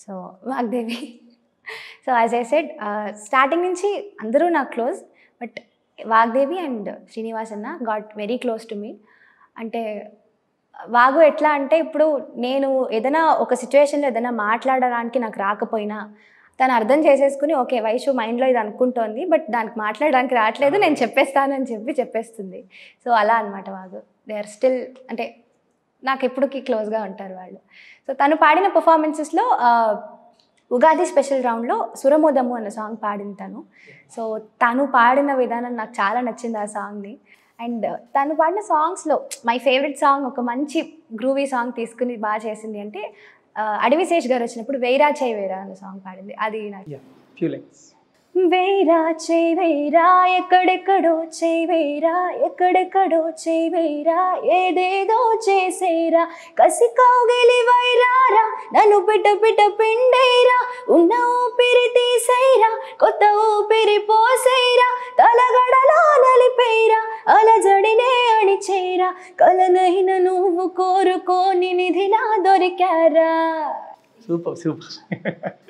so Vagdevi so as I said starting నుంచి అందరూ నాకు close but Vagdevi and Srinivas అన్న got very close to me అంటే వాగు ఎట్లా అంటే ఇప్పుడు నేను ఏదైనా ఒక సిచ్యువేషన్లో ఏదైనా మాట్లాడడానికి నాకు రాకపోయినా తను అర్థం చేసేసుకుని ఓకే వైషు మైండ్లో ఇది అనుకుంటోంది బట్ దానికి మాట్లాడడానికి రావట్లేదు నేను చెప్పేస్తానని చెప్పి చెప్పేస్తుంది సో అలా అనమాట వాగు దే ఆర్ స్టిల్ అంటే నాకు ఎప్పటికీ క్లోజ్గా ఉంటారు వాళ్ళు సో తను పాడిన పర్ఫార్మెన్సెస్లో ఉగాది స్పెషల్ రౌండ్లో సురమోదము అన్న సాంగ్ పాడింది తను సో తను పాడిన విధానం నాకు చాలా నచ్చింది ఆ సాంగ్ని అండ్ తను పాడిన సాంగ్స్లో మై ఫేవరెట్ సాంగ్ ఒక మంచి గ్రూవీ సాంగ్ తీసుకుని బాగా చేసింది అంటే ఆ, అడవిశేష్ గారు వచ్చినప్పుడు వేరా చేయి వేరా అన్న సాంగ్ పాడింది అది నాకు యా ఫ్యూ లైన్స్ వేరా చేయి వేరా ఎక్కడెక్కడో చేయి వేరా ఎక్కడెక్కడో చేయి వేరా ఏదేదో చేసేరా కసి కౌగిలి వైరారా నన్ను పిట్ట పిట్ట పిండేరా ఉన్న ఊపిరి తీసేరా కొత్త ఊపిరి పోసేరా తలగడలా నలిపేరా అలజడినే అణిచేరా కలనైన నువ్వు కోరుకోని నిధిలా దొరికారా సూపర్ సూపర్